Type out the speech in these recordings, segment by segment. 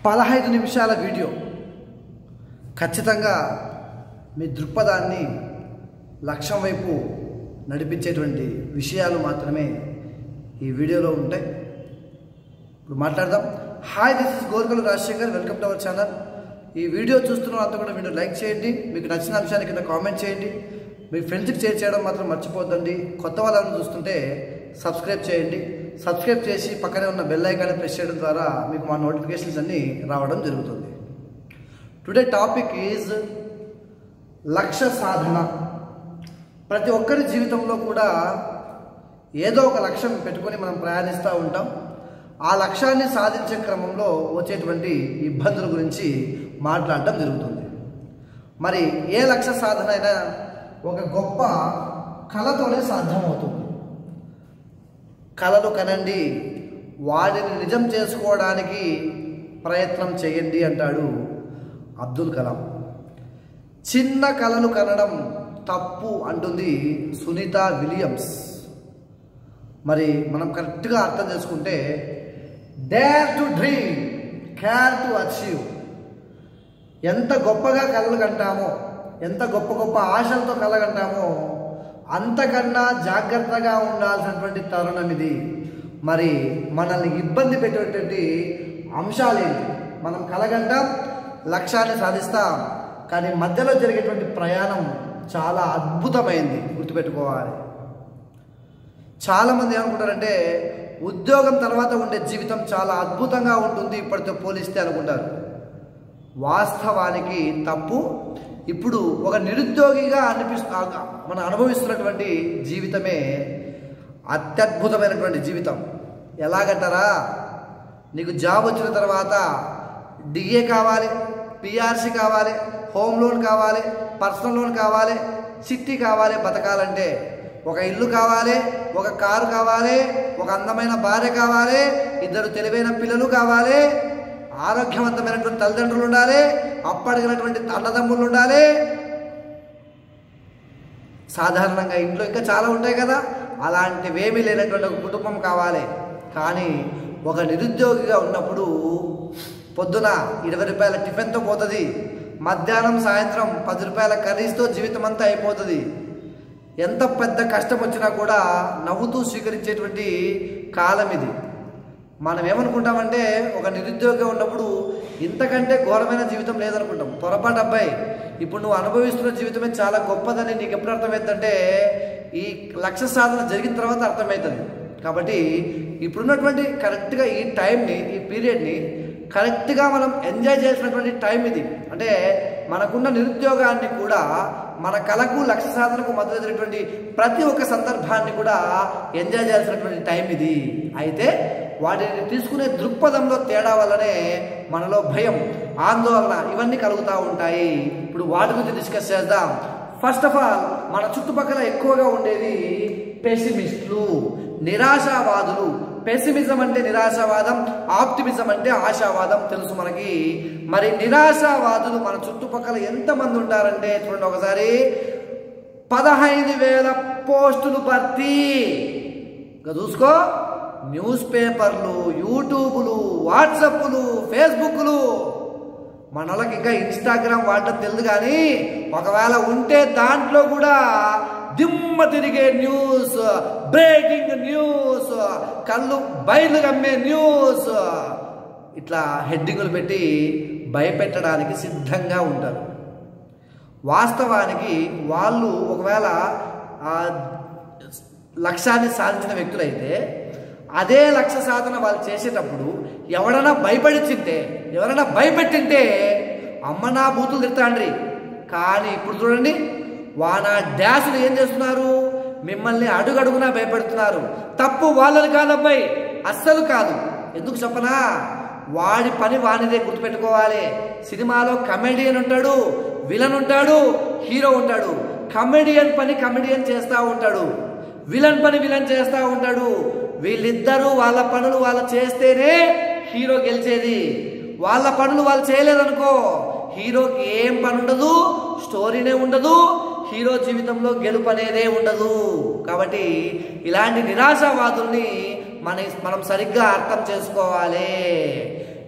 పదహైదు నిమిషాల వీడియో ఖచ్చితంగా మీ దృక్పథాన్ని లక్ష్యం వైపు నడిపించేటువంటి విషయాలు మాత్రమే ఈ వీడియోలో ఉంటాయి ఇప్పుడు మాట్లాడదాం హాయ్ దిస్ ఇస్ గోర్కల్ Rajasekhar welcome to our channel ఈ వీడియో చూస్తున్న అంతా కూడా వీడియో లైక్ చేయండి మీకు నచ్చిన అంశాన్ని కింద కామెంట్ చేయండి మీ ఫ్రెండ్స్కి షేర్ చేయడం మాత్రం మర్చిపోద్దండి కొత్త వాళ్ళని చూస్తుంటే సబ్స్క్రైబ్ చేయండి సబ్స్క్రైబ్ చేసి పక్కనే ఉన్న బెల్ ఐకాన్ని ప్రెస్ చేయడం ద్వారా మీకు మా నోటిఫికేషన్స్ అన్నీ రావడం జరుగుతుంది టుడే టాపిక్ ఈజ్ లక్ష్య సాధన ప్రతి ఒక్కరి జీవితంలో కూడా ఏదో ఒక లక్ష్యం పెట్టుకొని మనం ప్రయాణిస్తూ ఉంటాం ఆ లక్ష్యాన్ని సాధించే క్రమంలో వచ్చేటువంటి ఇబ్బందుల గురించి మాట్లాడటం జరుగుతుంది మరి ఏ లక్ష్య సాధన అయినా ఒక గొప్ప కళతోనే సాధ్యమవుతుంది కళలు కనండి వాటిని నిజం చేసుకోవడానికి ప్రయత్నం చేయండి అంటాడు అబ్దుల్ కలాం చిన్న కళలు కనడం తప్పు అంటుంది సునీత విలియమ్స్ మరి మనం కరెక్ట్గా అర్థం చేసుకుంటే dare to dream care to achieve ఎంత గొప్పగా కళలు కంటామో ఎంత గొప్ప గొప్ప ఆశలతో కలగంటామో అంతకన్నా జాగ్రత్తగా ఉండాల్సినటువంటి తరుణం ఇది మరి మనల్ని ఇబ్బంది పెట్టేటువంటి అంశాలేంటి మనం కలగంటాం లక్ష్యాన్ని సాధిస్తాం కానీ మధ్యలో జరిగేటువంటి ప్రయాణం చాలా అద్భుతమైంది గుర్తుపెట్టుకోవాలి చాలామంది ఏమనుకుంటారంటే ఉద్యోగం తర్వాత ఉండే జీవితం చాలా అద్భుతంగా ఉంటుంది ఇప్పటితో పోలిస్తే అనుకుంటారు వాస్తవానికి తప్పు ఇప్పుడు ఒక నిరుద్యోగిగా అనిపిస్తు మనం అనుభవిస్తున్నటువంటి జీవితమే అత్యద్భుతమైనటువంటి జీవితం ఎలాగంటారా నీకు జాబ్ వచ్చిన తర్వాత డిఏ కావాలి పిఆర్సి కావాలి హోమ్ లోన్ కావాలి పర్సనల్ లోన్ కావాలి చిట్టి కావాలి బతకాలంటే ఒక ఇల్లు కావాలి ఒక కారు కావాలి ఒక అందమైన భార్య కావాలి ఇద్దరు తెలివైన పిల్లలు కావాలి ఆరోగ్యవంతమైనటువంటి తల్లిదండ్రులు ఉండాలి అప్పడిగినటువంటి అన్నదమ్ములు ఉండాలి సాధారణంగా ఇంట్లో ఇంకా చాలా ఉంటాయి కదా అలాంటివేమీ లేనటువంటి ఒక కుటుంబం కావాలి కానీ ఒక నిరుద్యోగిగా ఉన్నప్పుడు పొద్దున ఇరవై రూపాయల టిఫిన్తో పోతుంది మధ్యాహ్నం సాయంత్రం పది రూపాయల కర్రీస్తో జీవితం అంతా అయిపోతుంది ఎంత పెద్ద కష్టం వచ్చినా కూడా నవ్వుతూ స్వీకరించేటువంటి కాలం ఇది మనం ఏమనుకుంటామంటే ఒక నిరుద్యోగం ఉన్నప్పుడు ఇంతకంటే ఘోరమైన జీవితం లేదనుకుంటాం పొరపాటు అబ్బాయి ఇప్పుడు నువ్వు అనుభవిస్తున్న జీవితమే చాలా గొప్పదని నీకు ఎప్పుడు అర్థమవుతుందంటే ఈ లక్ష్య సాధన జరిగిన తర్వాత అర్థమవుతుంది కాబట్టి ఇప్పుడున్నటువంటి కరెక్ట్గా ఈ టైంని ఈ పీరియడ్ని కరెక్ట్గా మనం ఎంజాయ్ చేసినటువంటి టైం ఇది అంటే మనకున్న నిరుద్యోగాన్ని కూడా మన కళకు లక్ష్య సాధనకు మద్దతు జరిగినటువంటి ప్రతి ఒక్క సందర్భాన్ని కూడా ఎంజాయ్ చేయాల్సినటువంటి టైం ఇది అయితే వాటిని తీసుకునే దృక్పథంలో తేడా వల్లనే మనలో భయం ఆందోళన ఇవన్నీ కలుగుతూ ఉంటాయి ఇప్పుడు వాటి గురించి డిస్కస్ చేద్దాం ఫస్ట్ ఆఫ్ ఆల్ మన చుట్టుపక్కల ఎక్కువగా ఉండేది పెసిమిస్టులు నిరాశావాదులు పెసిమిజం అంటే నిరాశావాదం ఆప్టిమిజం అంటే ఆశావాదం తెలుసు మనకి మరి నిరాశావాదులు మన చుట్టుపక్కల ఎంతమంది ఉంటారంటే చూడండి ఒకసారి పదహైదు వేల పోస్టులు భర్తీ ఇంకా చూసుకో న్యూస్ పేపర్లు యూట్యూబులు వాట్సప్లు ఫేస్బుక్లు మన వాళ్ళకి ఇంకా ఇన్స్టాగ్రామ్ వాడటం తెలియదు కానీ ఒకవేళ ఉంటే దాంట్లో కూడా దిమ్మ తిరిగే న్యూస్ బ్రేకింగ్ న్యూస్ కళ్ళు బయలు కమ్మే న్యూస్ ఇట్లా హెడ్డింగులు పెట్టి భయపెట్టడానికి సిద్ధంగా ఉంటారు వాస్తవానికి వాళ్ళు ఒకవేళ లక్ష్యాన్ని సాధించిన వ్యక్తులైతే అదే లక్ష్య సాధన వాళ్ళు చేసేటప్పుడు ఎవడైనా భయపడిచ్చింటే ఎవరైనా భయపెట్టింటే అమ్మ నా బూతులు తిడతాండ్రి కానీ ఇప్పుడు చూడండి వాన డ్యాసులు ఏం చేస్తున్నారు మిమ్మల్ని అడుగడుగునా భయపెడుతున్నారు తప్పు వాళ్ళని కాదబ్బాయి అస్సలు కాదు ఎందుకు చెప్పనా వాడి పని వానిదే గుర్తుపెట్టుకోవాలి సినిమాలో కమెడియన్ ఉంటాడు విలన్ ఉంటాడు హీరో ఉంటాడు కమెడియన్ పని కమెడియన్ చేస్తూ ఉంటాడు విలన్ పని విలన్ చేస్తూ ఉంటాడు వీళ్ళిద్దరూ వాళ్ళ పనులు వాళ్ళు చేస్తేనే హీరో గెలిచేది వాళ్ళ పనులు వాళ్ళు చేయలేదనుకో హీరోకి ఏం పని ఉండదు స్టోరీనే ఉండదు హీరో జీవితంలో గెలుపు అనేదే ఉండదు కాబట్టి ఇలాంటి నిరాశావాదుల్ని మన మనం సరిగ్గా అర్థం చేసుకోవాలి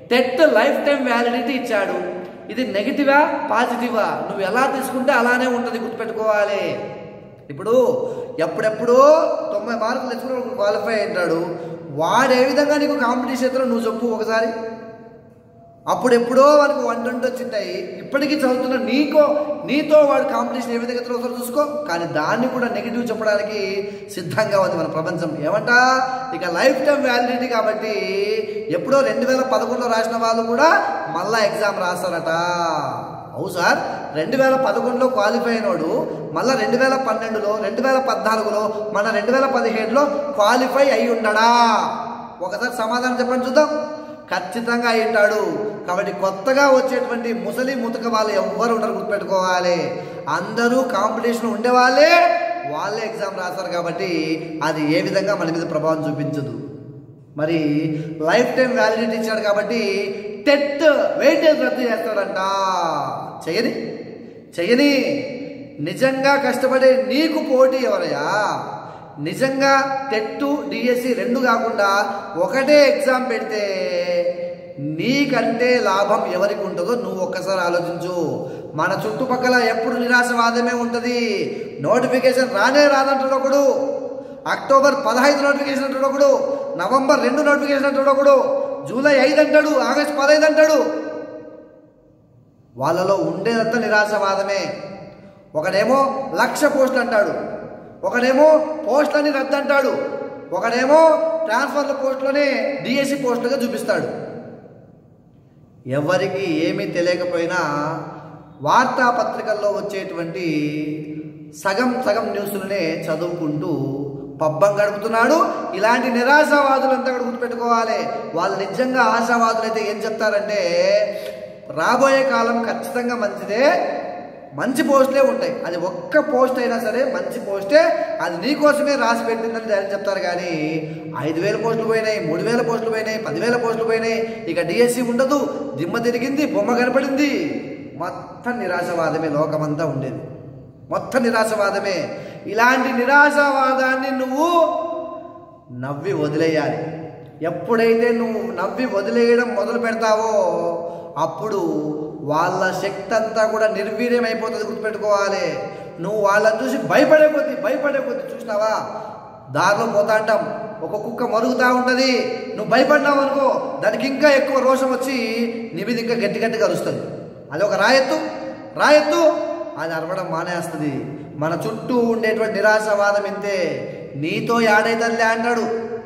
టెట్ లైఫ్ టైం వ్యాలిడిటీ ఇచ్చాడు ఇది నెగిటివా పాజిటివా నువ్వు ఎలా తీసుకుంటే అలానే ఉంటుంది గుర్తుపెట్టుకోవాలి ఇప్పుడు ఎప్పుడెప్పుడో తొంభై మార్కులు తెచ్చుకుని క్వాలిఫై అయింటాడు వాడు ఏ విధంగా నీకు కాంపిటీషన్లో నువ్వు చెప్పు ఒకసారి అప్పుడు ఎప్పుడో వాడికి వన్ ట్వంటీ వచ్చింటాయి ఇప్పటికీ చదువుతున్న నీకో నీతో వాడు కాంపిటీషన్ ఏ విధంగా ఒకసారి చూసుకో కానీ దాన్ని కూడా నెగిటివ్ చెప్పడానికి సిద్ధంగా ఉంది మన ప్రపంచం ఏమంట ఇక లైఫ్ టైం వ్యాలిడిటీ కాబట్టి ఎప్పుడో రెండు వేల పదకొండులో రాసిన వాళ్ళు కూడా మళ్ళా ఎగ్జామ్ రాస్తారట అవు సార్ రెండు వేల పదకొండులో క్వాలిఫై అయినోడు మళ్ళీ రెండు వేల పన్నెండులో రెండు వేల పద్నాలుగులో మన రెండు వేల పదిహేడులో క్వాలిఫై అయి ఉండడా ఒకసారి సమాధానం చెప్పండి చూద్దాం ఖచ్చితంగా అయి ఉంటాడు కాబట్టి కొత్తగా వచ్చేటువంటి ముసలి ముతక వాళ్ళు ఎవ్వరు ఉండరు గుర్తుపెట్టుకోవాలి అందరూ కాంపిటీషన్ ఉండేవాళ్ళే వాళ్ళే ఎగ్జామ్ రాస్తారు కాబట్టి అది ఏ విధంగా మన మీద ప్రభావం చూపించదు మరి లైఫ్ టైం వ్యాలిడిటీ ఇచ్చాడు కాబట్టి టెట్ వెయిటేజ్ రద్దు చేస్తాడంట చెయ్యని చెయ్యని నిజంగా కష్టపడే నీకు పోటీ ఎవరయ్యా నిజంగా టెట్టు డిఎస్సి రెండు కాకుండా ఒకటే ఎగ్జామ్ పెడితే నీకంటే లాభం ఎవరికి ఉంటుందో నువ్వు ఒక్కసారి ఆలోచించు మన చుట్టుపక్కల ఎప్పుడు నిరాశవాదమే ఉంటుంది నోటిఫికేషన్ రానే రాదంటాడు ఒకడు అక్టోబర్ పదహైదు నోటిఫికేషన్ అంటాడు ఒకడు నవంబర్ రెండు నోటిఫికేషన్ అంటాడు ఒకడు జూలై ఐదు అంటాడు ఆగస్ట్ పదహైదు అంటాడు వాళ్ళలో ఉండేదంతా నిరాశవాదమే ఒకడేమో లక్ష పోస్టులు అంటాడు ఒకడేమో పోస్టులని రద్దు అంటాడు ఒకడేమో ట్రాన్స్ఫర్ల పోస్టులోనే డిఎస్సి పోస్టులుగా చూపిస్తాడు ఎవరికి ఏమీ తెలియకపోయినా వార్తాపత్రికల్లో వచ్చేటువంటి సగం సగం న్యూస్లనే చదువుకుంటూ పబ్బం గడుపుతున్నాడు ఇలాంటి నిరాశావాదులంతా కూడా గుర్తుపెట్టుకోవాలి వాళ్ళు నిజంగా ఆశావాదులు అయితే ఏం చెప్తారంటే రాబోయే కాలం ఖచ్చితంగా మంచిదే మంచి పోస్టులే ఉంటాయి అది ఒక్క పోస్ట్ అయినా సరే మంచి పోస్టే అది నీకోసమే రాసి పెట్టిందని ధైర్యం చెప్తారు కానీ ఐదు వేల పోస్టులు పోయినాయి మూడు వేల పోస్టులు పోయినాయి పదివేల పోస్టులు పోయినాయి ఇక డిఎస్సి ఉండదు దిమ్మ తిరిగింది బొమ్మ కనపడింది మొత్తం నిరాశవాదమే లోకమంతా ఉండేది మొత్తం నిరాశవాదమే ఇలాంటి నిరాశవాదాన్ని నువ్వు నవ్వి వదిలేయాలి ఎప్పుడైతే నువ్వు నవ్వి వదిలేయడం మొదలు పెడతావో అప్పుడు వాళ్ళ శక్తి అంతా కూడా నిర్వీర్యం అయిపోతుంది గుర్తుపెట్టుకోవాలి నువ్వు వాళ్ళని చూసి భయపడే కొద్ది భయపడే కొద్ది చూసినావా దారిలో పోతా అంటాం ఒక కుక్క మరుగుతూ ఉంటుంది నువ్వు భయపడినావు అనుకో దానికి ఇంకా ఎక్కువ రోషం వచ్చి నీ మీద ఇంకా గట్టి గట్టిగా అరుస్తుంది అది ఒక రాయెత్తు రాయెత్తు అది అరవడం మానేస్తుంది మన చుట్టూ ఉండేటువంటి నిరాశవాదం ఇంతే నీతో యాడైతలే అంటాడు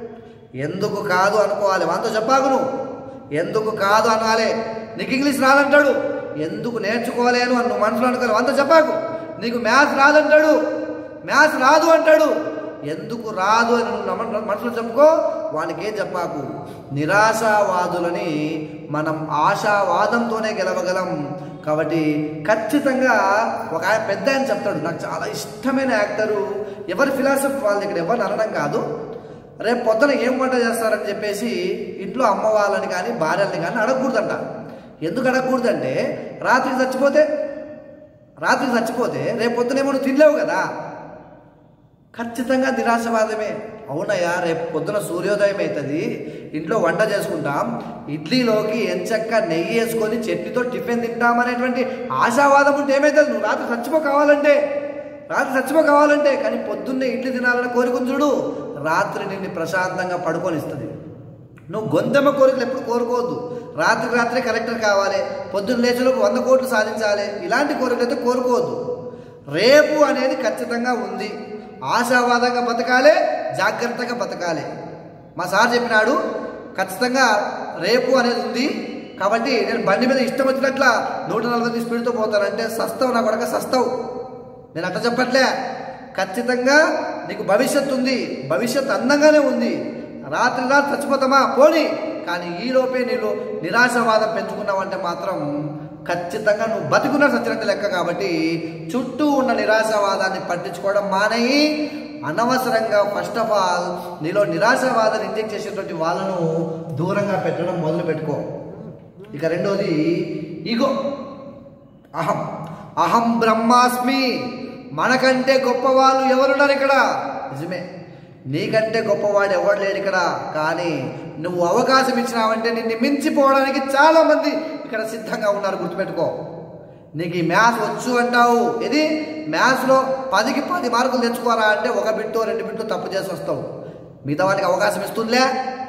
ఎందుకు కాదు అనుకోవాలి మనతో చెప్పాకు నువ్వు ఎందుకు కాదు అనాలి నీకు ఇంగ్లీష్ రాదంటాడు ఎందుకు నేర్చుకోలేను అని నువ్వు మనసులో అనుకోవాలి అంత చెప్పాకు నీకు మ్యాథ్స్ రాదంటాడు మ్యాథ్స్ రాదు అంటాడు ఎందుకు రాదు అని నువ్వు నమ్మ- మనసులో చెప్పుకో వానికి ఏం చెప్పాకు నిరాశావాదులని మనం ఆశావాదంతోనే గెలవగలం కాబట్టి ఖచ్చితంగా ఒక ఆయన పెద్ద ఆయన చెప్తాడు నాకు చాలా ఇష్టమైన యాక్టరు ఎవరి ఫిలాసఫీ వాళ్ళ దగ్గర ఎవరిని అనడం కాదు రేపు పొద్దున ఏం వంట చేస్తారని చెప్పేసి ఇంట్లో అమ్మ వాళ్ళని కానీ భార్యల్ని కానీ అడగకూడదంట ఎందుకు అడగకూడదంటే రాత్రికి చచ్చిపోతే రాత్రికి చచ్చిపోతే రేపు పొద్దునేమో నువ్వు తినలేవు కదా ఖచ్చితంగా నిరాశవాదమే అవునయ్యా రేపు పొద్దున సూర్యోదయం అవుతుంది ఇంట్లో వంట చేసుకుంటాం ఇడ్లీలోకి ఎంచక్క నెయ్యి వేసుకొని చట్నీతో టిఫిన్ తింటాం అనేటువంటి ఆశావాదం ఉంటే ఏమవుతుంది నువ్వు రాత్రి చచ్చిపో కావాలంటే రాత్రి చచ్చిపో కావాలంటే కానీ పొద్దున్నే ఇడ్లీ తినాలని కోరుకుని చూడు రాత్రి నిన్ను ప్రశాంతంగా పడుకొనిస్తుంది నువ్వు గొంతెమ్మ కోరికలు ఎప్పుడు కోరుకోవద్దు రాత్రి రాత్రి కలెక్టర్ కావాలి పొద్దున్న లేచేలోపు వంద కోట్లు సాధించాలి ఇలాంటి కోరికలు అయితే కోరుకోవద్దు రేపు అనేది ఖచ్చితంగా ఉంది ఆశావాదంగా బతకాలి జాగ్రత్తగా బతకాలి మా సార్ చెప్పినాడు ఖచ్చితంగా రేపు అనేది ఉంది కాబట్టి నేను బండి మీద ఇష్టం వచ్చినట్ల నూట నలభై స్పీడ్తో పోతానంటే సస్తావు నా కొడక సస్తావు నేను అట్లా చెప్పట్లే ఖచ్చితంగా నీకు భవిష్యత్తు ఉంది భవిష్యత్తు అందంగానే ఉంది రాత్రి రాత్రి చచ్చిపోతామా పోనీ కానీ ఈ లోపే నీళ్ళు నిరాశవాదం పెంచుకున్నావంటే మాత్రం ఖచ్చితంగా నువ్వు బతుకున్న సచ్చినట్టు లెక్క కాబట్టి చుట్టూ ఉన్న నిరాశవాదాన్ని పట్టించుకోవడం మానేయి అనవసరంగా ఫస్ట్ ఆఫ్ ఆల్ నీలో నిరాశవాదాన్ని ఇంజెక్ట్ చేసేటువంటి వాళ్ళను దూరంగా పెట్టడం మొదలు పెట్టుకో ఇక రెండోది ఈగో అహం అహం బ్రహ్మాస్మి మనకంటే గొప్పవాళ్ళు ఎవరున్నారు ఇక్కడ నిజమే నీకంటే గొప్పవాడు ఎవడు లేడు ఇక్కడ కానీ నువ్వు అవకాశం ఇచ్చినావంటే నిన్ను మించిపోవడానికి చాలా మంది ఇక్కడ సిద్ధంగా ఉన్నారు గుర్తుపెట్టుకో నీకు ఈ మ్యాథ్స్ వచ్చు అంటావు ఇది మ్యాథ్స్లో పదికి పది మార్కులు తెచ్చుకోరా అంటే ఒక బిట్టు రెండు బిట్టు తప్పు చేసి వస్తావు మిగతా వానికి అవకాశం ఇస్తుందిలే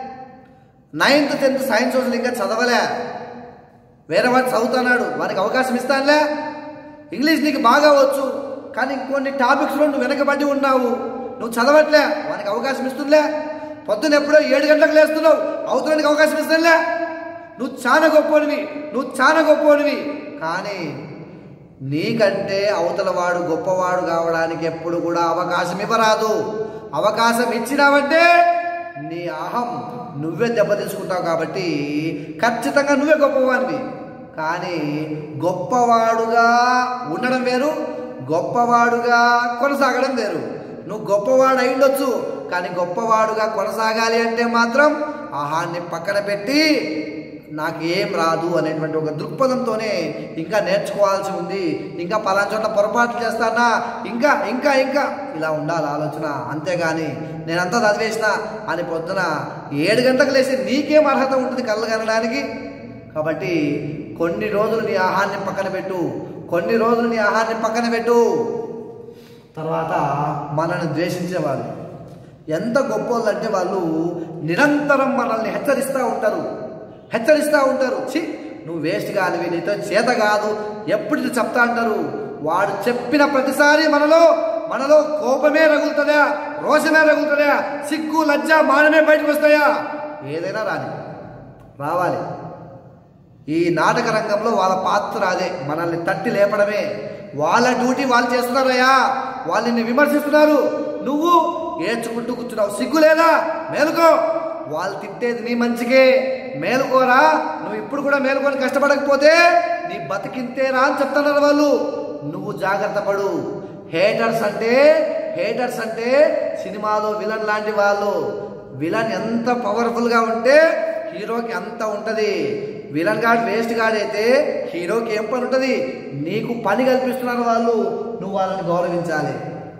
నైన్త్ టెన్త్ సైన్స్ రోజులు ఇంకా చదవలే వేరే వాడు చదువుతున్నాడు వానికి అవకాశం ఇస్తానులే ఇంగ్లీష్ నీకు బాగా వచ్చు కానీ కొన్ని టాపిక్స్లో నువ్వు వెనకబడి ఉన్నావు నువ్వు చదవట్లే వానికి అవకాశం ఇస్తుందిలే పొద్దున ఎప్పుడో ఏడు గంటలకు లేస్తున్నావు అవతలానికి అవకాశం ఇస్తానులే నువ్వు చాలా గొప్పనివి నువ్వు చాలా గొప్పనివి కానీ నీకంటే అవతల వాడు గొప్పవాడు కావడానికి ఎప్పుడు కూడా అవకాశం ఇవ్వరాదు అవకాశం ఇచ్చినావంటే నీ అహం నువ్వే దెబ్బ తీసుకుంటావు కాబట్టి ఖచ్చితంగా నువ్వే గొప్పవాడివి కానీ గొప్పవాడుగా ఉండడం వేరు గొప్పవాడుగా కొనసాగడం వేరు నువ్వు గొప్పవాడు అయిండొచ్చు కానీ గొప్పవాడుగా కొనసాగాలి అంటే మాత్రం ఆహాన్ని పక్కన పెట్టి నాకు ఏం రాదు అనేటువంటి ఒక దృక్పథంతోనే ఇంకా నేర్చుకోవాల్సి ఉంది ఇంకా పలానా చోట్ల పొరపాట్లు చేస్తానా ఇంకా ఇంకా ఇంకా ఇలా ఉండాలి ఆలోచన అంతేగాని నేనంతా చదివేసిన అని పొద్దున ఏడు గంటలకు లేచి నీకేం అర్హత ఉంటుంది కళ్ళు కనడానికి కాబట్టి కొన్ని రోజులు నీ ఆహారాన్ని పక్కన పెట్టు కొన్ని రోజులు నీ ఆహారాన్ని పక్కన పెట్టు తర్వాత మనల్ని ద్వేషించేవాళ్ళు ఎంత గొప్ప అంటే వాళ్ళు నిరంతరం మనల్ని హెచ్చరిస్తూ ఉంటారు హెచ్చరిస్తూ ఉంటారు చి నువ్వు వేస్ట్ కానివి నీతో చేత కాదు ఎప్పుడు ఇది చెప్తా అంటారు వాడు చెప్పిన ప్రతిసారి మనలో మనలో కోపమే రగులుతుందా రోషమే రగులుతుందా సిగ్గు లజ్జ మానమే బయటకు వస్తాయా ఏదైనా రాని రావాలి ఈ నాటక రంగంలో వాళ్ళ పాత్ర అదే మనల్ని తట్టి లేపడమే వాళ్ళ డ్యూటీ వాళ్ళు చేస్తున్నారయ్యా వాళ్ళని విమర్శిస్తున్నారు నువ్వు ఏడ్చుకుంటూ కూర్చున్నావు సిగ్గు లేదా మేలుకో వాళ్ళు తిట్టేది నీ మంచికే మేలుకోరా నువ్వు ఇప్పుడు కూడా మేలుకొని కష్టపడకపోతే నీ బతికింతేరా అని చెప్తున్నారు వాళ్ళు నువ్వు జాగ్రత్త పడు హేటర్స్ అంటే హేటర్స్ అంటే సినిమాలో విలన్ లాంటి వాళ్ళు విలన్ ఎంత పవర్ఫుల్గా ఉంటే హీరోకి అంత ఉంటుంది విలన్ గాడ్ వేస్ట్ గాడ్ అయితే హీరోకి ఏం పని ఉంటుంది నీకు పని కల్పిస్తున్నారు వాళ్ళు నువ్వు వాళ్ళని గౌరవించాలి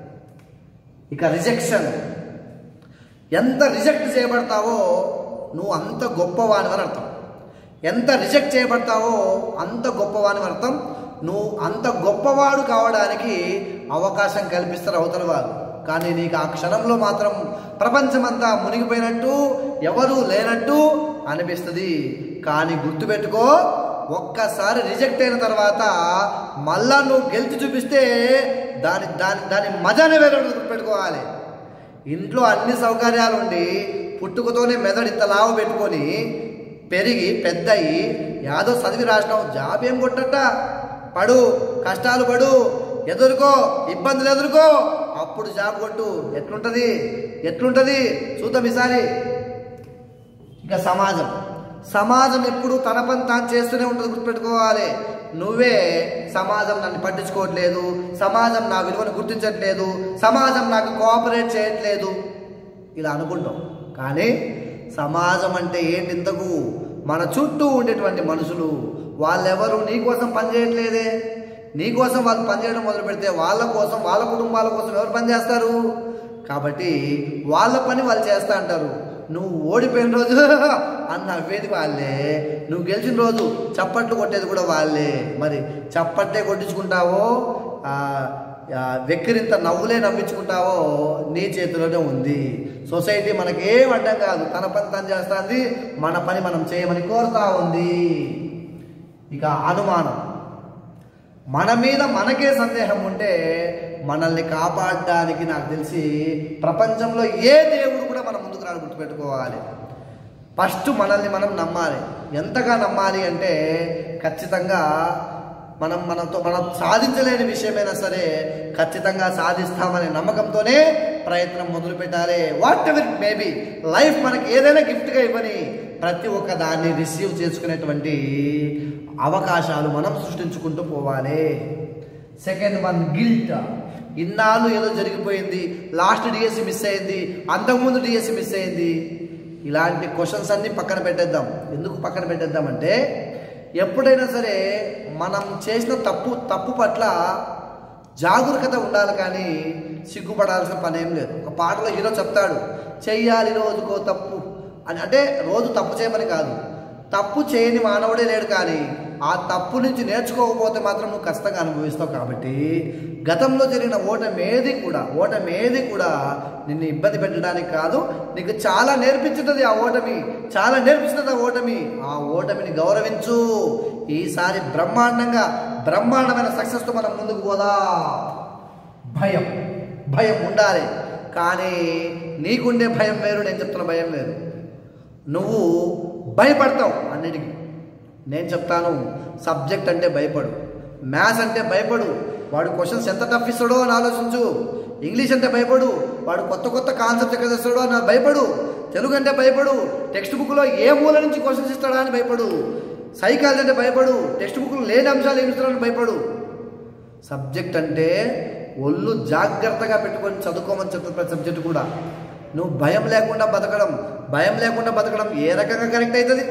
ఇక రిజెక్షన్ ఎంత రిజెక్ట్ చేయబడతావో నువ్వు అంత గొప్పవానివని అర్థం ఎంత రిజెక్ట్ చేయబడతావో అంత గొప్పవాని అర్థం నువ్వు అంత గొప్పవాడు కావడానికి అవకాశం కల్పిస్తారు అవతల వారు కానీ నీకు ఆ క్షణంలో మాత్రం ప్రపంచమంతా మునిగిపోయినట్టు ఎవరూ లేనట్టు అనిపిస్తుంది కానీ గుర్తుపెట్టుకో ఒక్కసారి రిజెక్ట్ అయిన తర్వాత మళ్ళా నువ్వు గెలిచి చూపిస్తే దాని దాని దాని మజానే వేరే ఉంటుంది, గుర్తుపెట్టుకోవాలి ఇంట్లో అన్ని సౌకర్యాలు ఉండి పుట్టుకతోనే మెదడు ఇంత లావు పెట్టుకొని పెరిగి పెద్దయి యాదో చదివి రాసినావు జాబ్ ఏం కొట్టట పడు కష్టాలు పడు ఎదుర్కో ఇబ్బందులు ఎదుర్కో అప్పుడు జాబ్ కొట్టు ఎట్లుంటది ఎట్లుంటది చూద్దాం ఈసారి ఇక సమాజం సమాజం ఎప్పుడు తన పని తాను చేస్తూనే ఉంటుంది గుర్తుపెట్టుకోవాలి నువ్వే సమాజం నన్ను పట్టించుకోవట్లేదు సమాజం నా విలువను గుర్తించట్లేదు సమాజం నాకు కోఆపరేట్ చేయట్లేదు ఇలా అనుకుంటాం కానీ సమాజం అంటే ఏంటి ఇంతకు మన చుట్టూ ఉండేటువంటి మనుషులు వాళ్ళెవరు నీకోసం పనిచేయట్లేదే నీకోసం వాళ్ళు పనిచేయడం మొదలు పెడితే వాళ్ళ కోసం వాళ్ళ కుటుంబాల కోసం ఎవరు పనిచేస్తారు కాబట్టి వాళ్ళ పని వాళ్ళు చేస్తా అంటారు నువ్వు ఓడిపోయిన రోజు అని నవ్వేది వాళ్ళే నువ్వు గెలిచిన రోజు చప్పట్లు కొట్టేది కూడా వాళ్ళే మరి చప్పట్లే కొట్టించుకుంటావో ఆ, ఆ, వెక్కిరింత నవ్వులే నవ్వించుకుంటావో నీ చేతిలోనే ఉంది సొసైటీ మనకేం అడ్డం కాదు తన పని తను చేస్తుంది మన పని మనం చేయమని కోరుతా ఉంది ఇక అనుమానం మన మీద మనకే సందేహం ఉంటే మనల్ని కాపాడడానికి నాకు తెలిసి ప్రపంచంలో ఏ దేవుడు కూడా మన ముందుకు రాడు గుర్తుపెట్టుకోవాలి ఫస్ట్ మనల్ని మనం నమ్మాలి ఎంతగా నమ్మాలి అంటే ఖచ్చితంగా మనం మనతో మనం సాధించలేని విషయమైనా సరే ఖచ్చితంగా సాధిస్తామనే నమ్మకంతోనే ప్రయత్నం మొదలు పెట్టాలి వాట్ ఎవర్ మేబీ లైఫ్ మనకి ఏదైనా గిఫ్ట్గా ఇవ్వని ప్రతి ఒక్క దాన్ని రిసీవ్ చేసుకునేటువంటి అవకాశాలు మనం సృష్టించుకుంటూ పోవాలి సెకండ్ వన్ గిల్ట్ ఇన్నాళ్ళు ఏదో జరిగిపోయింది లాస్ట్ డిఎస్సి మిస్ అయింది అంతకుముందు డిఎస్సి మిస్ అయింది ఇలాంటి క్వశ్చన్స్ అన్ని పక్కన పెట్టేద్దాం ఎందుకు పక్కన పెట్టేద్దామంటే ఎప్పుడైనా సరే మనం చేసిన తప్పు తప్పు పట్ల జాగరూకత ఉండాలి కానీ సిగ్గుపడాల్సిన పని ఏం లేదు ఒక పాటలో హీరో చెప్తాడు చెయ్యాలి రోజుకో తప్పు అని అంటే రోజు తప్పు చేయమని కాదు తప్పు చేయని మానవుడే లేడు కానీ ఆ తప్పు నుంచి నేర్చుకోకపోతే మాత్రం నువ్వు కష్టంగా అనుభవిస్తావు కాబట్టి గతంలో జరిగిన ఓటమేది కూడా ఓటమేది కూడా నిన్ను ఇబ్బంది పెట్టడానికి కాదు నీకు చాలా నేర్పించుతుంది ఆ ఓటమి చాలా నేర్పిస్తుంది ఆ ఓటమి ఆ ఓటమిని గౌరవించు ఈసారి బ్రహ్మాండంగా బ్రహ్మాండమైన సక్సెస్తో మనం ముందుకు పోదా భయం భయం ఉండాలి కానీ నీకుండే భయం వేరు నేను చెప్తున్న భయం వేరు నువ్వు భయపడతావు అన్నిటికీ నేను చెప్తాను సబ్జెక్ట్ అంటే భయపడు మ్యాథ్స్ అంటే భయపడు వాడు క్వశ్చన్స్ ఎంత టఫ్ ఇస్తాడో అని ఆలోచించు ఇంగ్లీష్ అంటే భయపడు వాడు కొత్త కొత్త కాన్సెప్ట్ ఎక్కడ తెస్తాడో అని భయపడు తెలుగు అంటే భయపడు టెక్స్ట్ బుక్లో ఏ మూల నుంచి క్వశ్చన్స్ ఇస్తాడా అని భయపడు సైకాలజీ అంటే భయపడు టెక్స్ట్ బుక్లో లేని అంశాలు ఏమి ఇస్తాడని భయపడు సబ్జెక్ట్ అంటే ఒళ్ళు జాగ్రత్తగా పెట్టుకొని చదువుకోమని చెప్తుంది ప్రతి సబ్జెక్టు కూడా నువ్వు భయం లేకుండా బతకడం భయం లేకుండా బతకడం ఏ రకంగా కరెక్ట్ అవుతుంది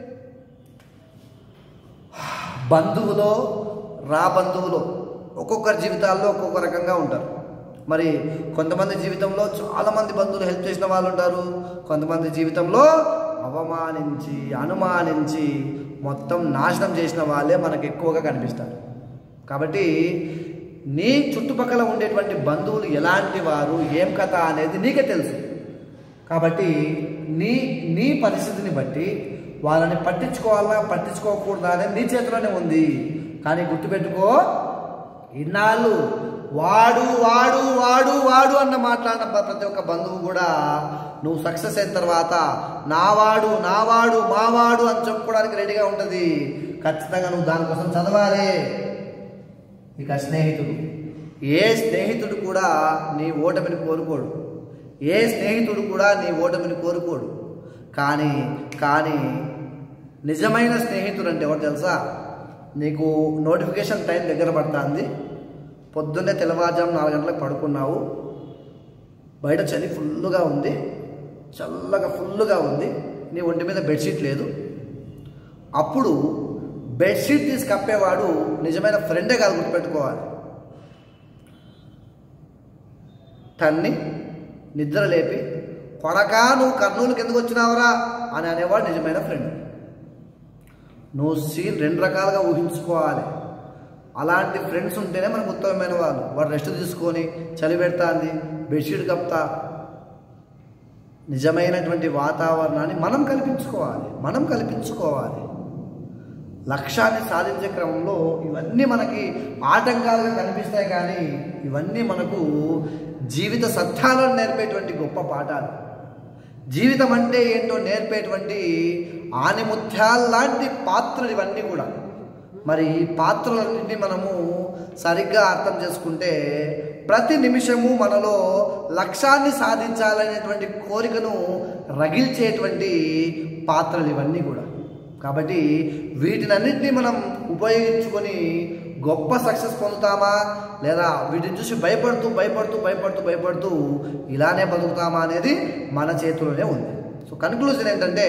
బంధువులో రా బంధువులో ఒక్కొక్కరి జీవితాల్లో ఒక్కొక్క రకంగా ఉంటారు మరి కొంతమంది జీవితంలో చాలామంది బంధువులు హెల్ప్ చేసిన వాళ్ళు ఉంటారు కొంతమంది జీవితంలో అవమానించి అనుమానించి మొత్తం నాశనం చేసిన వాళ్ళే మనకు ఎక్కువగా కనిపిస్తారు కాబట్టి నీ చుట్టుపక్కల ఉండేటువంటి బంధువులు ఎలాంటి వారు ఏం కథ అనేది నీకే తెలుసు కాబట్టి నీ నీ పరిస్థితిని బట్టి వాళ్ళని పట్టించుకోవాలా పట్టించుకోకూడదా అనేది నీ చేతిలోనే ఉంది కానీ గుర్తుపెట్టుకో ఇన్నాళ్ళు వాడు వాడు వాడు వాడు అన్న మాట్లాడిన ప- ప్రతి ఒక్క బంధువు కూడా నువ్వు సక్సెస్ అయిన తర్వాత నావాడు నావాడు మావాడు అని చెప్పుకోవడానికి రెడీగా ఉంటుంది ఖచ్చితంగా నువ్వు దానికోసం చదవాలి ఇక స్నేహితుడు ఏ స్నేహితుడు కూడా నీ ఓటమిని కోరుకోడు ఏ స్నేహితుడు కూడా నీ ఓటమిని కోరుకోడు కానీ కానీ నిజమైన స్నేహితుడు అంటే ఎవరు తెలుసా నీకు నోటిఫికేషన్ టైం దగ్గర పడుతుంది పొద్దున్నే తెల్లవారుజాము నాలుగు గంటలకు పడుకున్నావు బయట చలి ఫుల్గా ఉంది చల్లగా ఫుల్గా ఉంది నీ ఒంటి మీద బెడ్షీట్ లేదు అప్పుడు బెడ్షీట్ తీసి కప్పేవాడు నిజమైన ఫ్రెండే కాదు గుర్తుపెట్టుకోవాలి తన్ని నిద్ర లేపి కొడకా నువ్వు కర్నూలుకి ఎందుకు వచ్చినావురా అని అనేవాడు నిజమైన ఫ్రెండ్ నువ్వు సీన్ రెండు రకాలుగా ఊహించుకోవాలి అలాంటి ఫ్రెండ్స్ ఉంటేనే మనకు ఉత్తమమైన వాళ్ళు వాడు రెస్ట్ తీసుకొని చలి పెడతాంది బెడ్షీట్ కప్తా నిజమైనటువంటి వాతావరణాన్ని మనం కల్పించుకోవాలి మనం కల్పించుకోవాలి లక్ష్యాన్ని సాధించే క్రమంలో ఇవన్నీ మనకి ఆటంకాలుగా కనిపిస్తాయి కానీ ఇవన్నీ మనకు జీవిత సత్యాలను నేర్పేటువంటి గొప్ప పాఠాలు జీవితం అంటే ఏంటో నేర్పేటువంటి ఆనిముత్యాల్లాంటి పాత్రలు ఇవన్నీ కూడా మరి ఈ పాత్రలన్నింటినీ మనము సరిగ్గా అర్థం చేసుకుంటే ప్రతి నిమిషము మనలో లక్ష్యాన్ని సాధించాలనేటువంటి కోరికను రగిల్చేటువంటి పాత్రలు ఇవన్నీ కూడా కాబట్టి వీటినన్నింటినీ మనం ఉపయోగించుకొని గొప్ప సక్సెస్ పొందుతామా లేదా వీటిని చూసి భయపడుతూ భయపడుతూ భయపడుతూ భయపడుతూ ఇలానే బతుకుతామా అనేది మన చేతిలోనే ఉంది సో కన్క్లూజన్ ఏంటంటే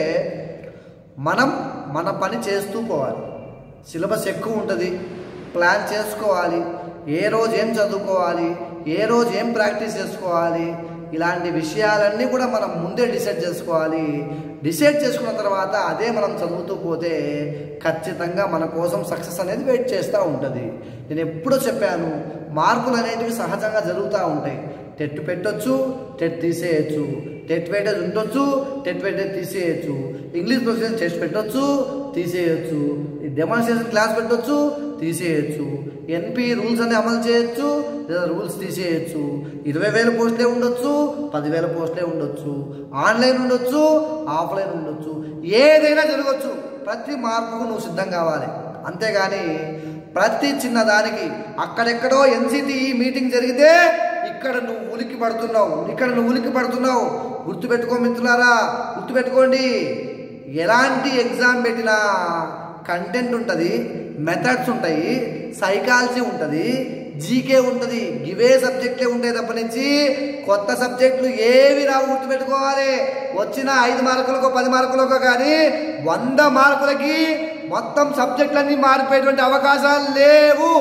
మనం మన పని చేస్తూ పోవాలి సిలబస్ ఎక్కువ ఉంటుంది ప్లాన్ చేసుకోవాలి ఏ రోజు ఏం చదువుకోవాలి ఏ రోజు ఏం ప్రాక్టీస్ చేసుకోవాలి ఇలాంటి విషయాలన్నీ కూడా మనం ముందే డిసైడ్ చేసుకోవాలి డిసైడ్ చేసుకున్న తర్వాత అదే మనం చదువుతూ పోతే ఖచ్చితంగా మన కోసం సక్సెస్ అనేది వెయిట్ చేస్తూ ఉంటుంది నేను ఎప్పుడో చెప్పాను మార్కులు అనేటివి సహజంగా జరుగుతూ ఉంటాయి టెట్ పెట్టొచ్చు టెట్ తీసేయచ్చు టెట్ వెయిటేజ్ ఉండొచ్చు టెట్ వెయిటేజ్ తీసేయచ్చు ఇంగ్లీష్ ప్రొఫెషన్ టెస్ట్ పెట్టొచ్చు తీసేయచ్చు డెమాన్స్ట్రేషన్ క్లాస్ పెట్టొచ్చు తీసేయచ్చు ఎన్పి రూల్స్ అన్ని అమలు చేయొచ్చు లేదా రూల్స్ తీసేయచ్చు ఇరవై వేల పోస్టులే ఉండొచ్చు పదివేల పోస్టులే ఉండొచ్చు ఆన్లైన్ ఉండొచ్చు ఆఫ్లైన్ ఉండొచ్చు ఏదైనా జరగచ్చు ప్రతి మార్పుకు నువ్వు సిద్ధం కావాలి అంతేగాని ప్రతి చిన్నదానికి అక్కడెక్కడో ఎన్సిటి మీటింగ్ జరిగితే ఇక్కడ నువ్వు ఉలికి పడుతున్నావు ఇక్కడ నువ్వు ఉలికి పడుతున్నావు గుర్తుపెట్టుకో మిత్రులారా గుర్తుపెట్టుకోండి ఎలాంటి ఎగ్జామ్ పెట్టినా కంటెంట్ ఉంటుంది మెథడ్స్ ఉంటాయి సైకాలజీ ఉంటుంది జీకే ఉంటుంది ఇవే సబ్జెక్టులే ఉంటాయి తప్ప నుంచి కొత్త సబ్జెక్టులు ఏవి రావు గుర్తుపెట్టుకోవాలి వచ్చిన ఐదు మార్కులకు పది మార్కులకు కానీ వంద మార్కులకి మొత్తం సబ్జెక్టులన్నీ మారిపోయేటువంటి అవకాశాలు లేవు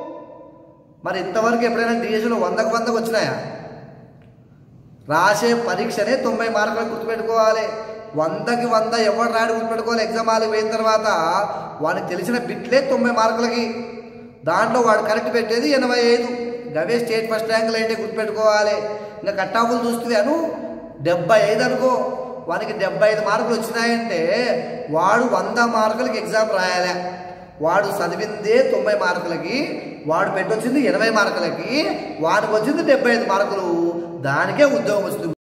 మరి ఇంతవరకు ఎప్పుడైనా డిఎస్లో వందకు వందకు వచ్చినాయా రాసే పరీక్షనే తొంభై మార్కులు గుర్తుపెట్టుకోవాలి వందకి వంద ఎవరు రాడు గుర్తుపెట్టుకోవాలి ఎగ్జామ్ హాల్కి పోయిన తర్వాత వాడికి తెలిసిన బిట్లే తొంభై మార్కులకి దాంట్లో వాడు కరెక్ట్ పెట్టేది ఎనభై ఐదు గవే స్టేట్ ఫస్ట్ ర్యాంకులు ఏంటి గుర్తుపెట్టుకోవాలి ఇంకా కట్ ఆఫ్లు చూస్తుంది అను డెబ్బై ఐదు అనుకో వానికి డెబ్బై ఐదు మార్కులు వచ్చినాయంటే వాడు వంద మార్కులకి ఎగ్జామ్ రాయాలి వాడు చదివిందే తొంభై మార్కులకి వాడు పెట్టొచ్చింది ఎనభై మార్కులకి వాడికి వచ్చింది డెబ్బై ఐదు మార్కులు దానికే ఉద్యోగం వస్తుంది